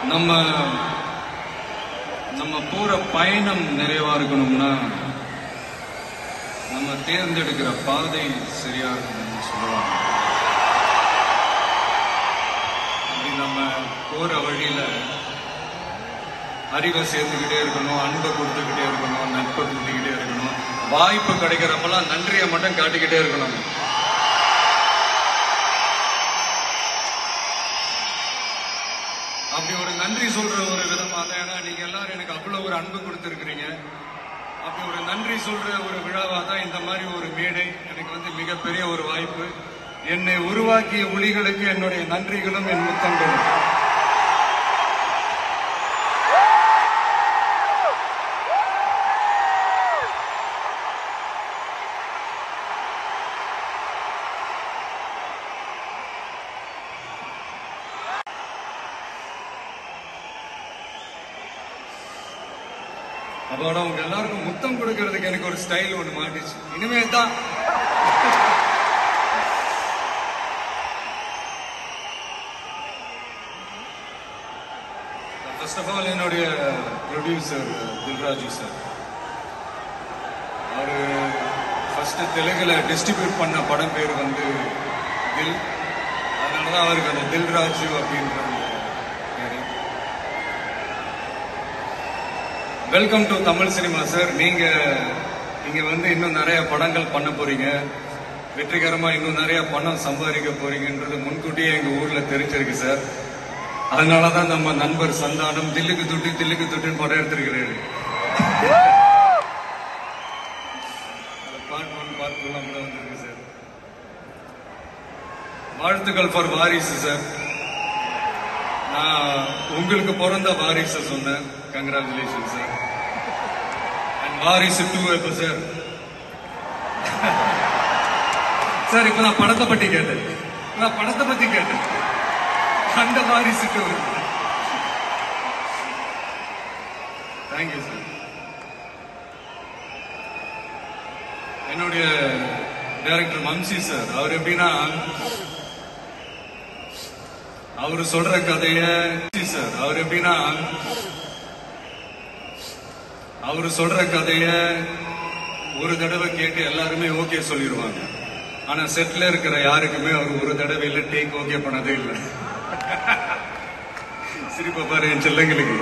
நம்ம நம்ம போற பயணம் நிறைவா இருக்கணும்னா நம்ம தேர்ந்தெடுக்கிற பாதை சரியா இருக்கணும்னு சொல்லுவாங்க அப்படி நம்ம போற வழியில அறிவை சேர்த்துக்கிட்டே இருக்கணும் அன்பை கொடுத்துக்கிட்டே இருக்கணும் நட்பை கொடுத்துக்கிட்டே இருக்கணும் வாய்ப்பு கிடைக்கிறப்பெல்லாம் நன்றியை மட்டும் காட்டிக்கிட்டே இருக்கணும் அப்படி ஒரு நன்றி சொல்ற ஒரு விதமாக தான் ஏன்னா நீங்க எல்லாரும் எனக்கு அவ்வளவு ஒரு அன்பு கொடுத்துருக்கிறீங்க அப்படி ஒரு நன்றி சொல்ற ஒரு விழாவா தான் இந்த மாதிரி ஒரு மேடை எனக்கு வந்து மிகப்பெரிய ஒரு வாய்ப்பு என்னை உருவாக்கிய ஒளிகளுக்கு என்னுடைய நன்றிகளும் என் முத்தங்களும் அப்போட உங்க எல்லாருக்கும் முத்தம் கொடுக்கறதுக்கு எனக்கு ஒரு ஸ்டைல் ஒண்ணு மாட்டிச்சு இனிமே தான் ஃபர்ஸ்ட் ஆஃப் ஆல் என்னுடைய ப்ரொடியூசர் தில்ராஜு சார் அவரு ஃபர்ஸ்ட் தெலுங்குல டிஸ்ட்ரிபியூட் பண்ண படம் பேர் வந்து தில் அதனாலதான் அவருக்கு அந்த தில்ராஜு அப்படின்ற அந்த பேரு welcome to Tamil cinema sir நீங்க இங்க வந்து இன்னும் நிறைய படங்கள் பண்ண போறீங்க வெற்றிகரமா இன்னும் நிறைய பணம் சம்பாதிக்க போறீங்கன்றது முன்கூட்டியே எங்க ஊர்ல தெரிஞ்சிருக்கு சார் அதனாலதான் நம்ம நண்பர் சந்தானம் தில்லுக்கு துட்டு தில்லுக்கு துட்டுன்னு படம் எடுத்திருக்கிறாரு பார்ட் ஒன் பார்ட் டூ கூட வந்திருக்கு சார் வாழ்த்துக்கள் ஃபார் வாரிசு சார் நான் உங்களுக்கு பிறந்த வாரிசு சொன்னேன் congratulation sir and Varisu two எப்போ சார் சார் இப்ப நான் படத்தை பத்தி கேட்டேன் நான் படத்தை பத்தி கேட்டேன் அந்த வாரிசு டூ தேங்க்யூ சார் என்னுடைய டைரக்டர் மம்சி சார் அவர் எப்படின்னா அவரு சொல்ற கதைய சார் அவர் எப்படின்னா அவரு சொல்ற கதைய ஒரு தடவை கேட்டு எல்லாருமே ஓகே சொல்லிடுவாங்க ஆனா செட்ல இருக்கிற யாருக்குமே அவர் ஒரு தடவை இல்ல டேக் ஓகே பண்ணதே இல்லை சிரிப்பா பாரு என் செல்லங்களுக்கு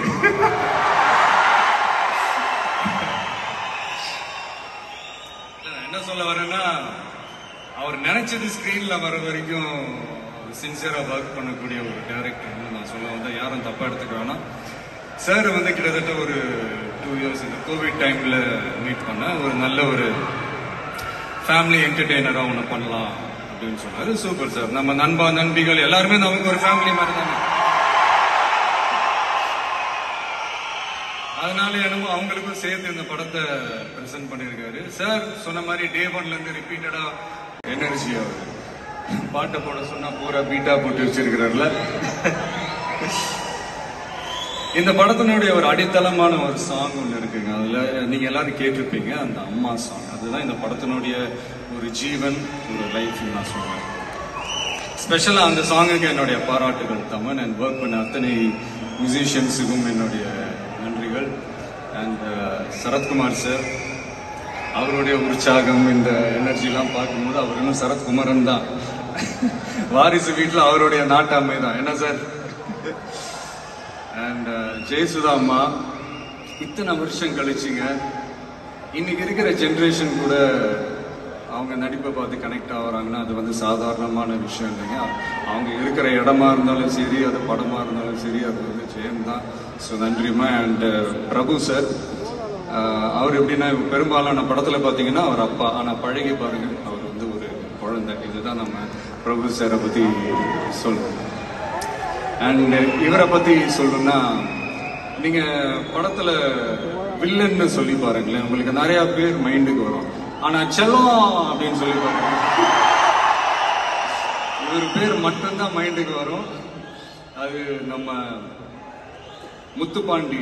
இல்ல, நான் என்ன சொல்ல வரேன்னா அவர் நினைச்சது ஸ்கிரீன்ல வர வரைக்கும் சின்சியரா ஒர்க் பண்ணக்கூடிய ஒரு டைரக்டர்னு நான் சொல்ல வந்தேன் யாரும் தப்பா எடுத்துக்க வேணாம் சார் வந்து கிட்டத்தட்ட ஒரு டூ இயர்ஸ் இந்த கோவிட் டைம்ல மீட் பண்ண ஒரு நல்ல ஒரு ஃபேமிலி என்டர்டெய்னரா ஒன்று பண்ணலாம் அப்படின்னு சொன்னாரு சூப்பர் சார் நம்ம நண்பா நண்பிகள் எல்லாருமே நமக்கு ஒரு ஃபேமிலி மாதிரி தானே அதனால என்னமோ அவங்களுக்கும் சேர்த்து இந்த படத்தை பிரசன்ட் பண்ணியிருக்காரு சார் சொன்ன மாதிரி டே ஒன்ல இருந்து ரிப்பீட்டடா எனர்ஜி அவர் பாட்டை போட சொன்னா பூரா பீட்டா போட்டு வச்சிருக்கிறார்ல இந்த படத்தினுடைய ஒரு அடித்தளமான ஒரு சாங் ஒன்று இருக்குங்க அதுல நீங்க எல்லாரும் கேட்டிருப்பீங்க அந்த அம்மா சாங் அதுதான் இந்த படத்தினுடைய ஒரு ஜீவன் ஒரு லைஃப் நான் சொல்றேன் ஸ்பெஷலா அந்த சாங்குக்கு என்னுடைய பாராட்டுகள் தமன் அண்ட் ஒர்க் பண்ண அத்தனை மியூசிஷியன்ஸுக்கும் என்னுடைய நன்றிகள் அண்ட் சரத்குமார் சார் அவருடைய உற்சாகம் இந்த எனர்ஜிலாம் பார்க்கும்போது அவர் இன்னும் சரத்குமாரன் தான் வாரிசு வீட்டில் அவருடைய நாட்டாமை தான் என்ன சார் அண்ட் ஜெயசுதா அம்மா இத்தனை வருஷம் கழிச்சுங்க இன்னைக்கு இருக்கிற ஜென்ரேஷன் கூட அவங்க நடிப்பை பார்த்து கனெக்ட் ஆகுறாங்கன்னா அது வந்து சாதாரணமான விஷயம் இல்லைங்க அவங்க இருக்கிற இடமா இருந்தாலும் சரி அது படமா இருந்தாலும் சரி அது வந்து ஜெயம் தான் ஸோ நன்றிமா அண்ட் பிரபு சார் அவர் எப்படின்னா பெரும்பாலான படத்துல பார்த்தீங்கன்னா அவர் அப்பா ஆனால் பழகி பாருங்க அவர் வந்து ஒரு குழந்தை இதுதான் நம்ம பிரபு சாரை பத்தி சொல்லணும் அண்ட் இவரை பத்தி சொல்லணும்னா நீங்க படத்துல வில்லன்னு சொல்லி பாருங்களேன் உங்களுக்கு நிறைய பேர் மைண்டுக்கு வரும் ஆனா செல்லம் அப்படின்னு சொல்லி பாருங்க இவர் பேர் மட்டும்தான் மைண்டுக்கு வரும் அது நம்ம முத்துப்பாண்டி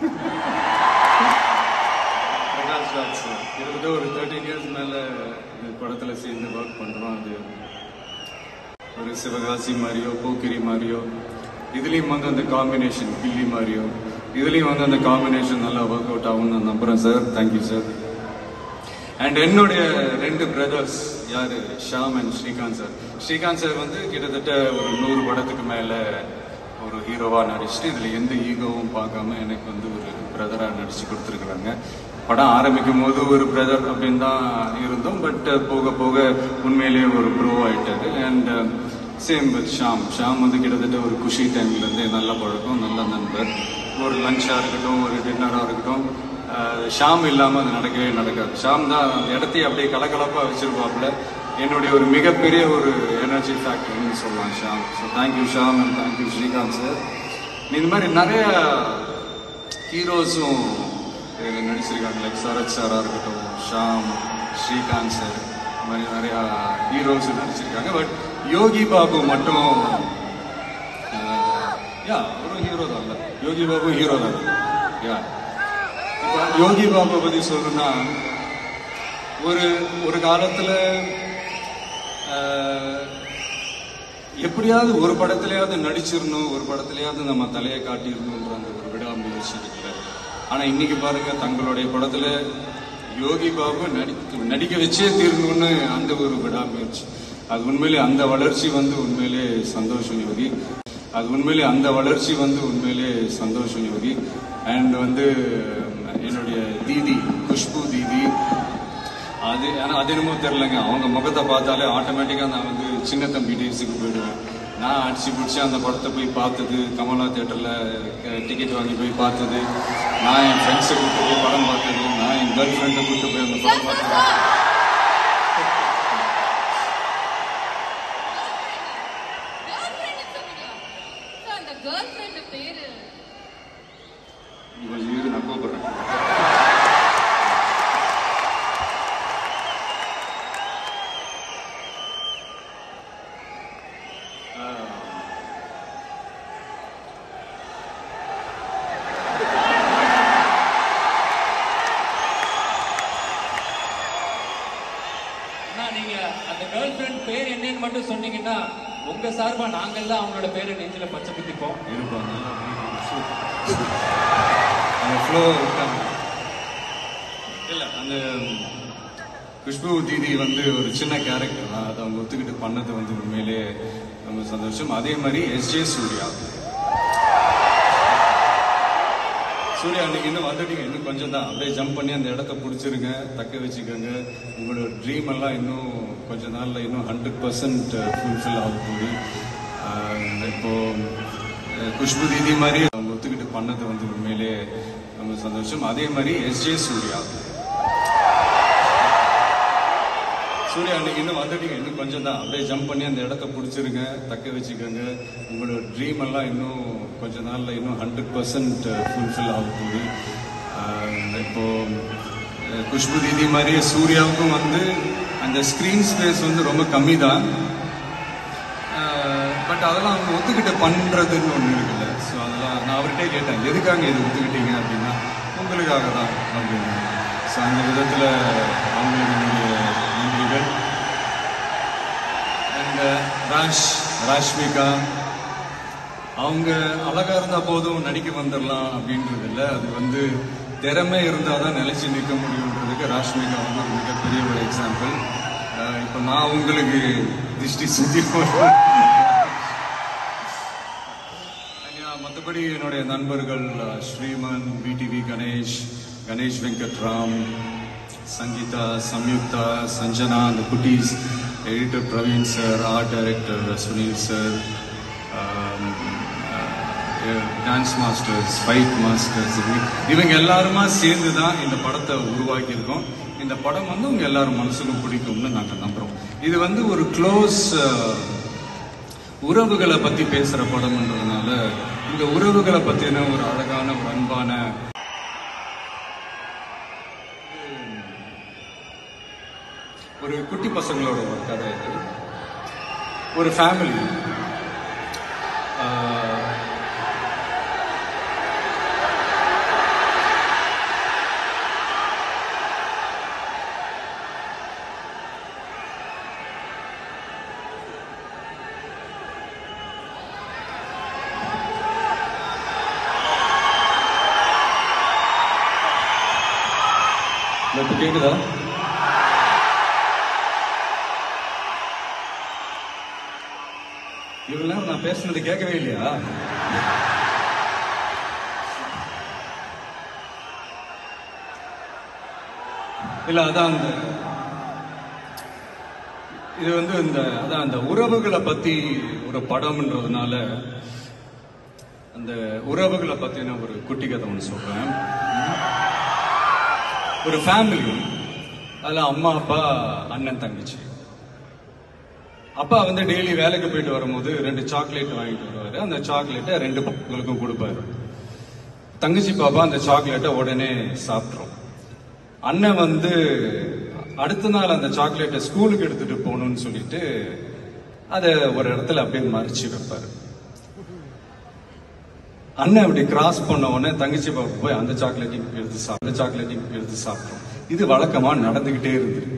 பிரகாஷ் ராஜ் சார் கிட்டத்தட்ட ஒரு தேர்ட்டின் இயர்ஸ் மேல இந்த படத்துல சேர்ந்து ஒர்க் பண்றோம் அது ஒரு சிவகாசி மாதிரியோ போக்கிரி மாதிரியோ இதுலேயும் வந்து அந்த காம்பினேஷன் கில்லி மாதிரியோ இதுலேயும் வந்து அந்த காம்பினேஷன் நல்லா ஒர்க் அவுட் ஆகும்னு நான் நம்புகிறேன் சார் தேங்க்யூ சார் அண்ட் என்னுடைய ரெண்டு பிரதர்ஸ் யாரு Shaam and Srikanth sir Srikanth sir வந்து கிட்டத்தட்ட ஒரு நூறு படத்துக்கு மேல ஒரு ஹீரோவா நடிச்சுட்டு இதுல எந்த ஈகோவும் பார்க்காம எனக்கு வந்து ஒரு பிரதரா நடிச்சு கொடுத்துருக்குறாங்க படம் ஆரம்பிக்கும் போது ஒரு பிரதர் அப்படின்னு தான் இருந்தோம் பட் போக போக உண்மையிலேயே ஒரு ப்ரோ ஆயிட்டாரு and same with Shaam Shaam வந்து கிட்டத்தட்ட ஒரு குஷி டைம்ல இருந்தே நல்ல பழக்கம் நல்ல நண்பர் ஒரு லஞ்சா இருக்கட்டும் ஒரு டின்னரா இருக்கட்டும் ஆஹ் ஷாம் இல்லாம அது நடக்கவே நடக்காது ஷாம் தான் அந்த இடத்தையே அப்படியே கலகலப்பா வச்சிருப்பாப்புல என்னுடைய ஒரு மிகப்பெரிய ஒரு எனர்ஜி ஃபேக்டர்னு சொல்லலாம் Shaam so thank you Shaam and thank you Srikanth sir இந்த மாதிரி நிறைய ஹீரோஸும் இதில் நடிச்சிருக்காங்க லைக் சரத் சாரா இருக்கட்டும் ஷாம் ஸ்ரீகாந்த் சார் இந்த மாதிரி நிறையா ஹீரோஸ் நடிச்சிருக்காங்க பட் யோகி பாபு மட்டும் யா ஒரு ஹீரோ தான் இல்ல யோகி பாபு ஹீரோ தான் யா இப்போ யோகி பாபு பத்தி சொல்லணும்னா ஒரு ஒரு காலத்துல ஆஹ், எப்படியாவது ஒரு படத்துலயாவது நடிச்சிடணும் ஒரு படத்துலயாவது நம்ம தலையை காட்டிடணுன்ற அந்த ஒரு விடாமுயற்சி இருக்குல்ல ஆனா இன்னைக்கு பாருங்க தங்களுடைய படத்துல யோகி பாபு நடிக்க நடிக்க வச்சே தீரணும்னு அந்த ஒரு விடாமுயற்சி அது உண்மையிலே அந்த வளர்ச்சி வந்து உண்மையிலே சந்தோஷம் யோகி அது உண்மையிலே அந்த வளர்ச்சி வந்து உண்மையிலே சந்தோஷம் யோகி அண்ட் வந்து என்னுடைய தீதி குஷ்பு தீதி அது ஆனா அது என்னமோ தெரிலங்க அவங்க முகத்தை பார்த்தாலே ஆட்டோமேட்டிக்கா நான் வந்து சின்ன தம்பி டேஸுக்கு போயிடுவேன் நான் அடிச்சு பிடிச்சி அந்த படத்தை போய் பார்த்தது கமலா தேட்டர்ல டிக்கெட் வாங்கி போய் பார்த்தது நான் என் ஃப்ரெண்ட்ஸை கூப்பிட்டு போய் படம் பார்த்தது நான் என் கேர்ள் ஃப்ரெண்டை கூப்பிட்டு போய் அந்த படம் பார்த்தது அந்த கேர்ள் ஃப்ரெண்ட் பேரு இவன் இரு நான் கூப்பிடுறேன் அண்ணா நீங்க அந்த கேர்ள் ஃபிரெண்ட் பேர் என்னன்னு மட்டும் சொன்னீங்கன்னா உங்க சார்பா நாங்கெல்லாம் அவங்களோட பேரை நெஞ்சில பச்சை குத்திப்போம் இருப்பாங்க அந்த ஃப்ளோ இருக்காங்க இல்ல அந்த குஷ்பு தீதி வந்து ஒரு சின்ன கேரக்டர் தான் அதை அவங்க ஒத்துக்கிட்டு பண்ணது வந்து உண்மையிலே ரொம்ப சந்தோஷம் அதே மாதிரி எஸ் ஜே சூர்யா சூர்யா இன்னைக்கு இன்னும் வந்துட்டீங்க இன்னும் கொஞ்சம் தான் அப்படியே ஜம்ப் பண்ணி அந்த இடத்த பிடிச்சிருங்க தக்க வச்சுக்கோங்க உங்களோட ட்ரீம் எல்லாம் இன்னும் கொஞ்ச நாள்ல இன்னும் ஹண்ட்ரட் பர்சன்ட் ஃபுல்ஃபில் ஆக போகுது ஆஹ் இப்போ அஹ் குஷ்பு தீதி மாதிரி அவங்க ஒத்துக்கிட்டு பண்ணது வந்து உண்மையிலே ரொம்ப சந்தோஷம் அதே மாதிரி எஸ் ஜே சூர்யா சூர்யா இன்னைக்கு இன்னும் வந்துட்டீங்க இன்னும் கொஞ்சம் தான் அப்படியே ஜம்ப் பண்ணி அந்த இடத்த பிடிச்சிருங்க தக்க வச்சுக்கோங்க உங்களோட ட்ரீம் எல்லாம் இன்னும் கொஞ்ச நாள்ல இன்னும் ஹண்ட்ரட் பர்சன்ட் ஃபுல்ஃபில் ஆக போகுது ஆஹ் இப்போ அஹ் குஷ்பு தீதி மாதிரியே சூர்யாவுக்கும் வந்து அந்த ஸ்க்ரீன் ஸ்பேஸ் வந்து ரொம்ப கம்மி தான் பட் அதெல்லாம் அவங்க ஒத்துக்கிட்ட பண்றதுன்னு ஒன்று இருக்குல்ல ஸோ அதெல்லாம் நான் அவர்கிட்டே கேட்டேன் எதுக்காக இது ஒத்துக்கிட்டீங்க அப்படின்னா உங்களுக்காக தான் அப்படின்னு ஸோ அந்த விதத்தில் அவங்களுக்கு என்னுடைய நன்றிகள் அண்ட் ராஷ் ராஷ்மிகா அவங்க அழகா இருந்தா போதும் நடிக்க வந்துடலாம் அப்படின்றது இல்ல அது வந்து திறமை இருந்தால் தான் நிலைச்சு நிற்க முடியுன்றதுக்கு ராஷ்மிகா வந்து ஒரு மிகப்பெரிய ஒரு எக்ஸாம்பிள் இப்போ நான் உங்களுக்கு திருஷ்டி சுத்தி மற்றபடி என்னுடைய நண்பர்கள் அஹ், ஸ்ரீமன் விடிவி கணேஷ் கணேஷ் வெங்கட்ராம் சங்கீதா சம்யுக்தா சஞ்சனா அந்த குட்டீஸ் editor Praveen sir art director Sunil sir dance masters fight masters இவங்க எல்லாருமா சேர்ந்து தான் இந்த படத்தை உருவாக்கியிருக்கோம் இந்த படம் வந்து உங்க எல்லாரும் மனசுக்கும் பிடிக்கும்னு நாங்கள் நம்புறோம் இது வந்து ஒரு க்ளோஸ் உறவுகளை பத்தி பேசுற படம்ன்றதுனால இந்த உறவுகளை பத்தின ஒரு அழகான ஒரு அன்பான ஒரு குட்டி பசங்களோட ஒரு கதை இது ஒரு ஃபேமிலி இப்ப கேக்குதா இவ்வளவு நேரம் நான் பேசுனது கேட்கவே இல்லையா இல்ல அதான் அந்த இது வந்து இந்த அதான் அந்த உறவுகளை பத்தி ஒரு படம்ன்றதுனால அந்த உறவுகளை பத்தின ஒரு குட்டி கதை ஒன்று சொல்றேன் ஒரு ஃபேமிலி அதுல அம்மா அப்பா அண்ணன் தங்கச்சி அப்பா வந்து டெய்லி வேலைக்கு போயிட்டு வரும்போது ரெண்டு சாக்லேட் வாங்கிட்டு வருவாரு அந்த சாக்லேட்டை ரெண்டு பசங்களுக்கும் கொடுப்பாரு தங்கச்சி பாப்பா அந்த சாக்லேட்டை உடனே சாப்பிட்ரும் அண்ணன் வந்து அடுத்த நாள் அந்த சாக்லேட்டை ஸ்கூலுக்கு எடுத்துட்டு போகணும்னு சொல்லிட்டு அதை ஒரு இடத்துல அப்படியே மறைச்சு வைப்பாரு அண்ணன் அப்படி கிராஸ் பண்ண உடனே தங்கச்சி பாப்பா போய் அந்த சாக்லேட்டையும் எடுத்து சாப்பிட்டு அந்த சாக்லேட்டையும் எடுத்து சாப்பிட்டோம் இது வழக்கமா நடந்துகிட்டே இருந்தது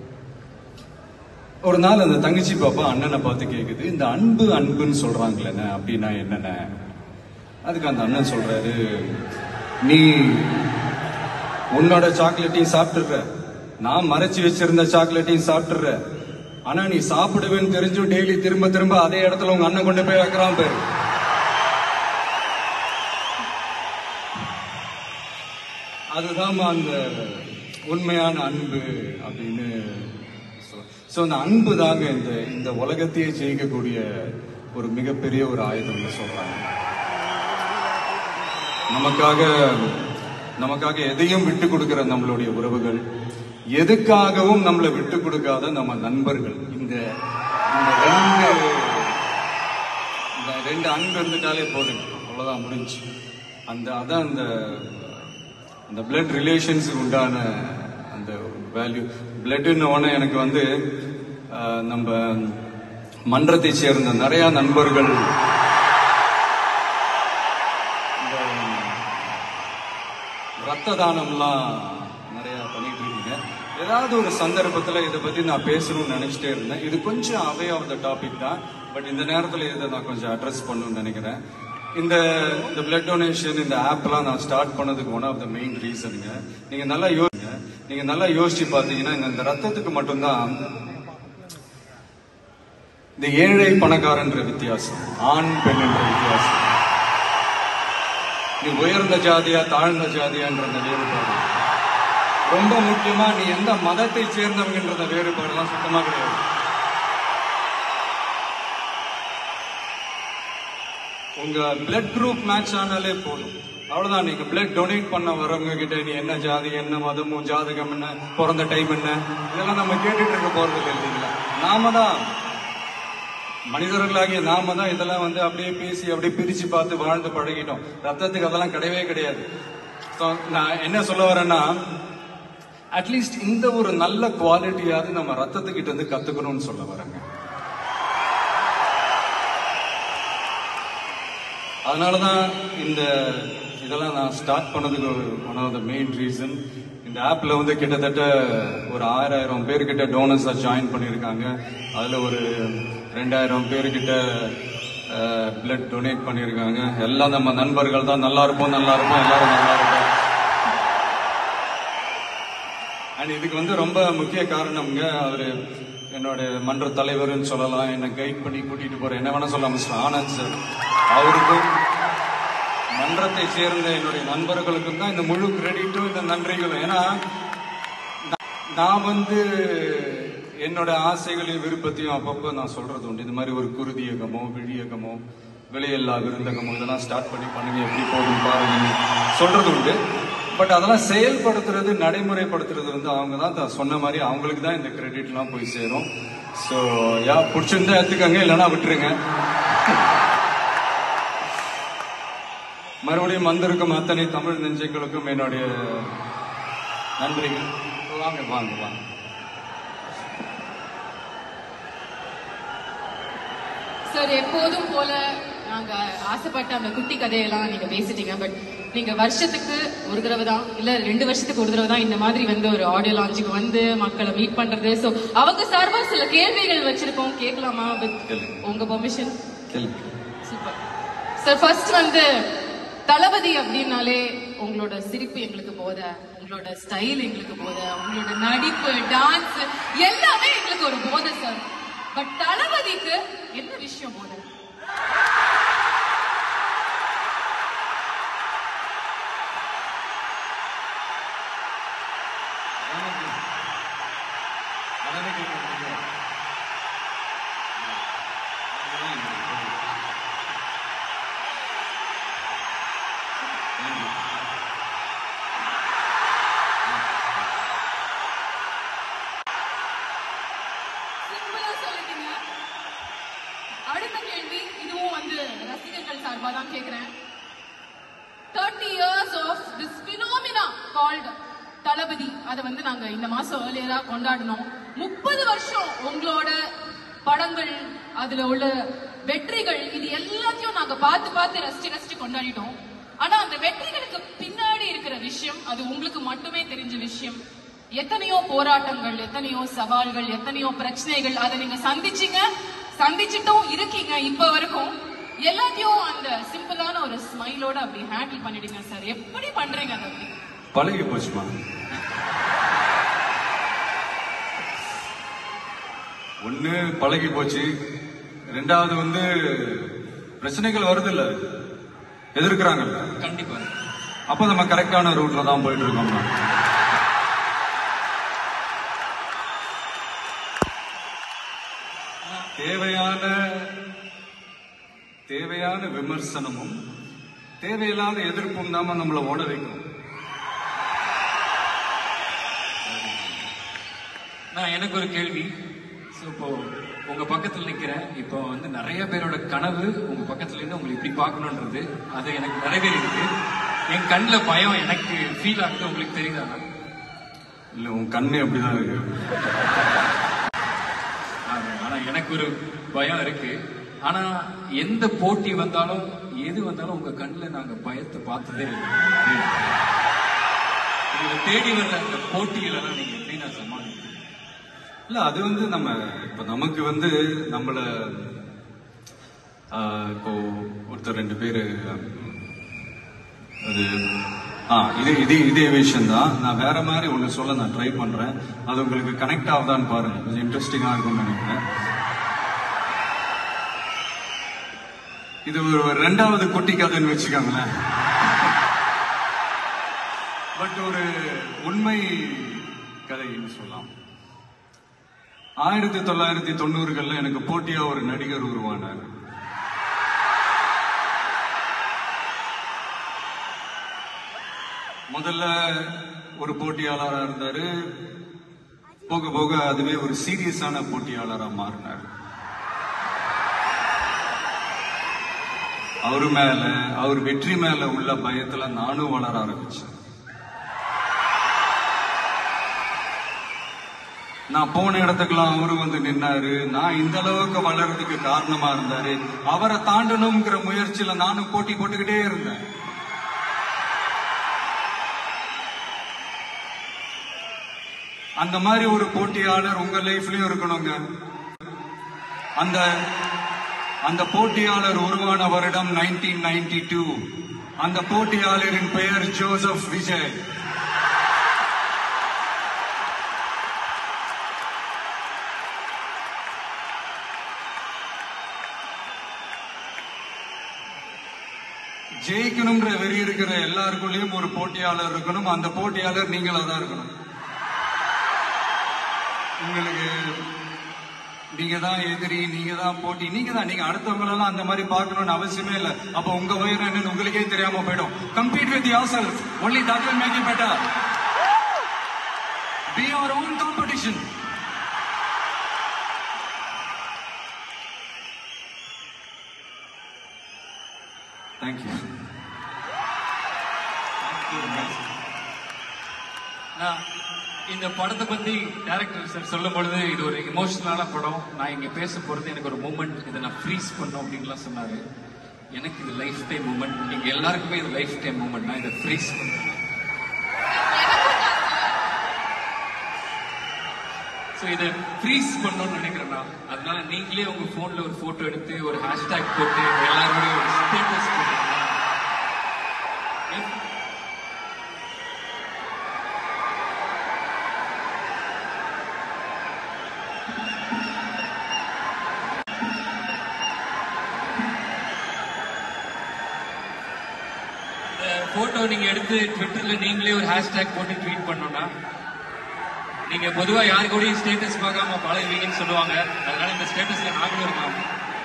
ஒரு நாள் அந்த தங்கச்சி பாப்பா அண்ணனை பார்த்து கேக்குது இந்த அன்பு அன்புன்னு சொல்றாங்களேண்ணே அப்படின்னா என்னண்ணே அதுக்கு அந்த அண்ணன் சொல்றாரு நீ உன்னோட சாக்லேட்டையும் சாப்பிட்டுற நான் மறைச்சு வச்சிருந்த சாக்லேட்டையும் சாப்பிட்டுற ஆனா நீ சாப்பிடுவேன்னு தெரிஞ்சும் டெய்லி திரும்ப திரும்ப அதே இடத்துல உங்க அண்ணன் கொண்டு போய் வைக்கிறான் பேரு அதுதான் அந்த உண்மையான அன்பு அப்படின்னு ஸோ அந்த அன்பு தாங்க இந்த இந்த உலகத்தையே ஜெயிக்கக்கூடிய ஒரு மிகப்பெரிய ஒரு ஆயுதம்னு சொல்றாங்க நமக்காக நமக்காக எதையும் விட்டு கொடுக்கிற நம்மளுடைய உறவுகள் எதுக்காகவும் நம்மளை விட்டு கொடுக்காத நம்ம நண்பர்கள் இந்த இந்த ரெண்டு இந்த ரெண்டு அன்பு இருந்துட்டாலே போதும் அவ்வளவுதான் முடிஞ்சு அந்த அதான் அந்த அந்த பிளட் ரிலேஷன்ஸுக்கு உண்டான அந்த வேல்யூ பிளட்னு உடனே எனக்கு வந்து ஆஹ், நம்ம மன்றத்தை சேர்ந்த நிறைய நண்பர்கள் இந்த ரத்த தானம்லாம் நிறைய பண்ணிட்டு இருக்கீங்க ஏதாவது ஒரு சந்தர்ப்பத்துல இதை பத்தி நான் பேசணும்னு நினைச்சிட்டே இருந்தேன் இது கொஞ்சம் அவே ஆஃப் த டாபிக் தான் பட் இந்த நேரத்துல இதை நான் கொஞ்சம் அட்ரஸ் பண்ணணும்னு நினைக்கிறேன் இந்த இந்த பிளட் டொனேஷன் இந்த ஆப்லாம் நான் ஸ்டார்ட் பண்ணதுக்கு ஒன் ஆஃப் த மெயின் ரீசனுங்க நீங்க நல்லா யோசிங்க நீங்க நல்லா யோசிச்சு பார்த்தீங்கன்னா இந்த- இந்த ரத்தத்துக்கு மட்டும்தான் இந்த ஏழை பணக்காரன்ற வித்தியாசம் ஆண் பெண் என்ற வித்தியாசம் நீ உயர்ந்த ஜாதியா தாழ்ந்த ஜாதியான்ற அந்த வேறுபாடு ரொம்ப முக்கியமா நீ எந்த மதத்தை சேர்ந்தவங்கன்றத வேறுபாடுலாம் சுத்தமா கிடையாது உங்க பிளட் குரூப் மேட்ச் ஆனாலே போதும் அவ்வளவுதான் நீங்க பிளட் டொனேட் பண்ண வரவங்க கிட்ட நீ என்ன ஜாதி என்ன மதமும் ஜாதகம் என்ன பிறந்த டைம் என்ன இதெல்லாம் நம்ம கேட்டுட்டு இருக்க போறது இல்லை இல்லைங்களா நாம தான் மனிதர்களாகிய நாம தான் இதெல்லாம் வந்து அப்படியே பேசி அப்படியே பிரிச்சு பார்த்து வாழ்ந்து பழகிட்டோம் ரத்தத்துக்கு அதெல்லாம் கிடையவே கிடையாது So, நான் என்ன சொல்ல வரேன்னா அட்லீஸ்ட் இந்த ஒரு நல்ல குவாலிட்டியாவது நம்ம ரத்தத்துக்கிட்ட இருந்து கத்துக்கணும்னு சொல்ல வரேங்க அதனாலதான் இந்த இதெல்லாம் நான் ஸ்டார்ட் பண்ணதுக்கு one of the main reason இந்த ஆப்ல வந்து கிட்டத்தட்ட ஒரு ஆறாயிரம் பேர்கிட்ட டோனர்ஸா ஜாயின் பண்ணியிருக்காங்க அதுல ஒரு ரெண்டாயிரம் பேர்கிட்ட பிளட் டொனேட் பண்ணியிருக்காங்க எல்லாம் நம்ம நண்பர்கள் தான் நல்லா இருப்போம் நல்லா இருப்போம் எல்லாரும் நல்லா இருப்போம் அண்ட் இதுக்கு வந்து ரொம்ப முக்கிய காரணம்ங்க அவரு என்னோட மன்ற தலைவர்னு சொல்லலாம் என்னை கைட் பண்ணி கூட்டிட்டு போற என்ன வேணா சொல்லலாம் மிஸ்டர் ஆனந்த் சார் அவருக்கும் மன்றத்தை சேர்ந்த என்னுடைய நண்பர்களுக்கும் தான் இந்த முழு கிரெடிட்டும் இந்த நன்றிகளும் ஏன்னா நான் நான் வந்து என்னோட ஆசைகளையும் விருப்பத்தையும் அப்பப்போ நான் சொல்றது உண்டு இந்த மாதிரி ஒரு குருதியகமோ விழியகமோ விலையில்லா விருந்தகமோ இதெல்லாம் ஸ்டார்ட் பண்ணி பண்ணுங்க எப்படி போகும் பாருங்க சொல்றது உண்டு பட் அதெல்லாம் செயல்படுத்துறது நடைமுறைப்படுத்துறது வந்து அவங்க தான் த- சொன்ன மாதிரி அவங்களுக்கு தான் இந்த கிரெடிட்லாம் போய் சேரும் ஸோ யா பிடிச்சிருந்தா எடுத்துக்கங்க இல்லைன்னா விட்டுருங்க மறுபடியும் வந்திருக்கும் அத்தனை தமிழ் நெஞ்சங்களுக்கும் என்னுடைய நன்றிகள் வாங்க வாங்க வாங்க சார் எப்போதும் போல நாங்க ஆசைப்பட்ட அந்த குட்டி கதையெல்லாம் நீங்க பேசிட்டீங்க பட் நீங்க வருஷத்துக்கு ஒரு தடவை தான் இல்ல ரெண்டு வருஷத்துக்கு ஒரு தடவை தான் இந்த மாதிரி வந்து ஒரு ஆடியோ லான்ச்சுக்கு வந்து மக்களை மீட் பண்றது சோ அவங்க சார்பா சில கேள்விகள் வச்சிருக்கோம் கேட்கலாமா வித் கேளுங்க. உங்க பெர்மிஷன் கேள்வி சூப்பர் சார் ஃபர்ஸ்ட் வந்து தளபதி அப்படின்னாலே உங்களோட சிரிப்பு எங்களுக்கு போத உங்களோட ஸ்டைல் எங்களுக்கு போத உங்களோட நடிப்பு டான்ஸ் எல்லாமே எங்களுக்கு ஒரு போதை சார் பட் தளபதிக்கு என்ன விஷயம் போத அதானே கேட்க முடியும். அதுதான் எனக்கு தெரியும். Thank you. சிம்பிளா சொல்லிட்டீங்க அடுத்த கேள்வி இதுவும் வந்து ரசிகர்கள் சார்பா தான் கேக்குறேன் thirty years of this phenomena called Thalapathy அதை வந்து நாங்க இந்த மாசம் ஏர்லியரா கொண்டாடினோம் முப்பது வருஷம் உங்களோட படங்கள் அதுல உள்ள வெற்றிகள் இது எல்லாத்தையும் நாங்க பார்த்து பார்த்து ரசிச்சு ரசிச்சு கொண்டாடிட்டோம் ஆனா அந்த வெற்றிகளுக்கு பின்னாடி இருக்கிற விஷயம் அது உங்களுக்கு மட்டுமே தெரிஞ்ச விஷயம் எத்தனையோ போராட்டங்கள் எத்தனையோ சவால்கள் எத்தனையோ பிரச்சனைகள் அதை நீங்க சந்திச்சீங்க சந்திச்சிட்டும் இருக்கீங்க இப்ப வரைக்கும் எல்லாத்தையும் அந்த சிம்பிளான ஒரு ஸ்மைலோட அப்படி ஹேண்டில் பண்ணிடுங்க சார் எப்படி பண்றீங்க அதை அப்படி பழகி போச்சுமா ஒண்ணு பழகி போச்சு ரெண்டாவது வந்து பிரச்சனைகள் வருது இல்ல எதிர்க்கிறாங்கல்ல கண்டிப்பா அப்ப நம்ம கரெக்டான ரூட்ல தான் போயிட்டு இருக்கோம் தேவையான தேவையான விமர்சனமும் தேவையில்லாத எதிர்ப்பும் நாம நம்மளை ஓட வைக்கும் நான் எனக்கு ஒரு கேள்வி ஸோ இப்போ உங்க பக்கத்துல நிக்கிறேன் இப்போ வந்து நிறைய பேரோட கனவு உங்க பக்கத்துல இருந்து உங்களை இப்படி பார்க்கணுன்றது அது எனக்கு நிறைவேறிருக்கு என் கண்ணில் பயம் எனக்கு ஃபீல் ஆகுது உங்களுக்கு தெரியுதா இல்ல உன் கண்ணு அப்படிதான் இருக்கு ஆமா, ஆனா எனக்கு ஒரு பயம் இருக்கு ஆனா எந்த போட்டி வந்தாலும் எது வந்தாலும் உங்க கண்ணில் நாங்க பயத்தை பார்த்ததே இல்லை உங்களை தேடி வர்ற அந்த போட்டிகள் எல்லாம் நீங்க எப்படி நான் சமாளிக்கிறீங்க இல்ல அது வந்து நம்ம இப்ப நமக்கு வந்து நம்மள ஆஹ், இப்போ ஒருத்தர் ரெண்டு பேரு அது ஆ இது இது இதே விஷயம் தான் நான் வேற மாதிரி ஒண்ணு சொல்ல நான் ட்ரை பண்றேன் அது உங்களுக்கு கனெக்ட் ஆகுதான்னு பாருங்க கொஞ்சம் இன்ட்ரெஸ்டிங்கா இருக்கும்னு நினைக்கிறேன் இது ஒரு ரெண்டாவது குட்டி கதைன்னு வச்சுக்கோங்களேன் பட் ஒரு உண்மை கதைன்னு சொல்லலாம் ஆயிரத்தி தொள்ளாயிரத்தி தொண்ணூறுகள்ல எனக்கு போட்டியா ஒரு நடிகர் உருவானார் முதல்ல ஒரு போட்டியாளரா இருந்தாரு போக போக அதுவே ஒரு சீரியஸான போட்டியாளரா மாறினார் அவரு மேல அவர் வெற்றி மேல உள்ள பயத்துல நானும் வளர ஆரம்பிச்சேன் நான் போன இடத்துக்கெல்லாம் அவரு வந்து நின்னாரு நான் இந்த அளவுக்கு வளர்றதுக்கு காரணமா இருந்தாரு அவரை தாண்டணுங்கிற முயற்சியில நானும் போட்டி போட்டுக்கிட்டே இருந்தேன் அந்த மாதிரி ஒரு போட்டியாளர் உங்க லைஃப்லயும் இருக்கணுங்க அந்த அந்த போட்டியாளர் உருவான வருடம் 1992 அந்த போட்டியாளரின் பெயர் ஜோசப் விஜய் ஜெயிக்கணும்ன்ற வெறி இருக்கிற எல்லாருக்குள்ளேயும் ஒரு போட்டியாளர் இருக்கணும் அந்த போட்டியாளர் நீங்களா தான் இருக்கணும் உங்களுக்கு நீங்க தான் எதிரி நீங்க தான் போட்டி நீங்க தான் நீங்க அடுத்தவங்களெல்லாம் அந்த மாதிரி பார்க்கணும்னு அவசியமே இல்லை அப்ப உங்க உயரம் என்னன்னு உங்களுக்கே தெரியாம போயிடும் compete with yourself only that will make you better be your own competition thank you நான் இந்த படத்தை பத்தி டைரக்டர் சார் சொல்லும் பொழுது இது ஒரு எமோஷனலான படம் நான் இங்க பேச போறது எனக்கு ஒரு மூமெண்ட் இதை நான் ஃப்ரீஸ் பண்ணும் அப்படின்லாம் சொன்னாரு எனக்கு இது லைஃப் டைம் மூமெண்ட் நீங்க எல்லாருக்குமே இது லைஃப் டைம் மூமெண்ட் நான் இதை ஃப்ரீஸ் பண்ணுறேன் ஸோ இதை ஃப்ரீஸ் பண்ணணும்னு நினைக்கிறேன் நான் அதனால நீங்களே உங்க போன்ல ஒரு போட்டோ எடுத்து ஒரு ஹேஷ்டேக் போட்டு எல்லாரோட ஒரு ஸ்டேட்டஸ் போட்டு போட்டோ நீங்க எடுத்து ட்விட்டர்ல நீங்களே ஒரு ஹேஷ்டேக் போட்டு ட்வீட் பண்ணணும்னா நீங்க பொதுவா யாரு கூடயும் ஸ்டேட்டஸ் பார்க்காம பழகுவீங்கன்னு சொல்லுவாங்க அதனால இந்த ஸ்டேட்டஸ்ல நாங்களும் இருக்கோம்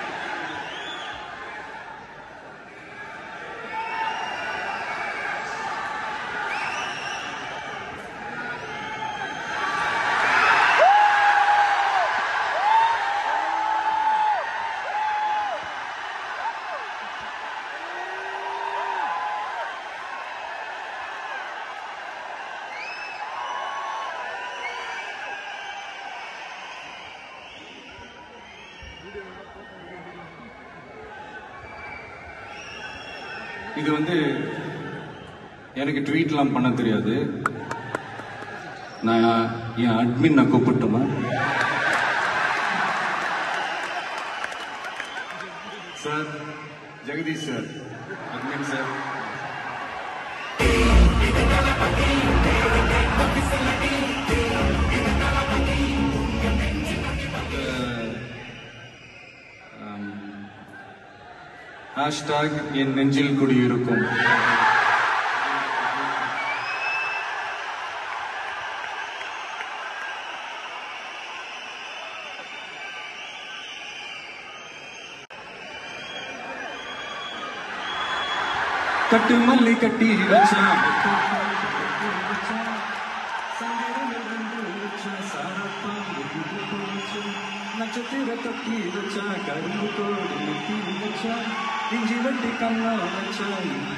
இது வந்து எனக்கு ட்வீட்லாம் பண்ண தெரியாது நான் என் அட்மின் நான் கூப்பிட்டுமா sir Jagadeesh sir admin sir hashtag என் நெஞ்சில் குடியிருக்கும் கட்டு மல்லி கட்டி வச்சான் நட்சத்திர கட்டி வச்சா கரும்பு கோடி நெத்தி வச்சா இஞ்சி வட்டி கண்ணா வச்சா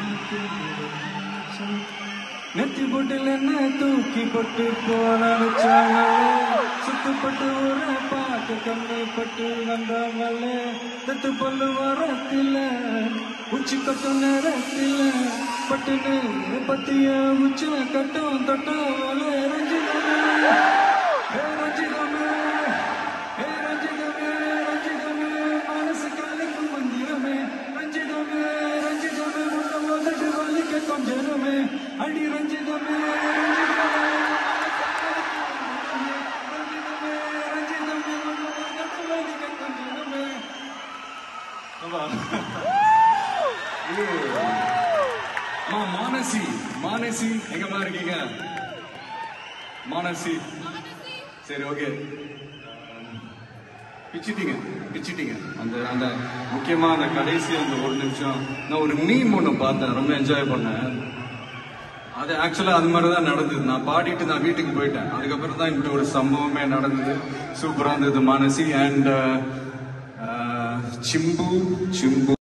நெத்தி பொட்டில் என்ன தூக்கி போட்டு போன வச்சாங்களே சுத்துப்பட்டு ஒரு பாட்டு கண்ணு பட்டு வந்தாங்களே தத்து பல்லு வரத்தில உச்சி கட்டும் நேரத்தில் பட்டுன்னு பத்திய உச்ச கட்டும் தொட்டாவலே ரஞ்சிதமே ஏ ரஞ்சிதமே ஏ ரஞ்சிதமே ரஞ்சிதமே மனசு கலைக்கும் மந்திரமே ரஞ்சிதமே ரஞ்சிதமே உன்னை உதட்டு வலிக்க கொஞ்சமே அடி ரஞ்சிதமே ரஞ்சிதமே ரஞ்சிதமே ரஞ்சிதமே உன்னை உதட்டு வலிக்க கொஞ்சமே இது அம்மா மானசி மானசி எங்கம்மா இருக்கீங்க மானசி சரி ஓகே பிச்சிட்டீங்க பிச்சிட்டீங்க அந்த அந்த முக்கியமா அந்த கடைசி அந்த ஒரு நிமிஷம் நான் ஒரு மீம் ஒன்று பார்த்தேன் ரொம்ப என்ஜாய் பண்ணேன் அது ஆக்சுவலா அது மாதிரி தான் நடந்தது நான் பாடிட்டு நான் வீட்டுக்கு போயிட்டேன் அதுக்கப்புறம் தான் இப்படி ஒரு சம்பவமே நடந்தது சூப்பரா இருந்தது மானசி அண்ட் சிம்பு சிம்பு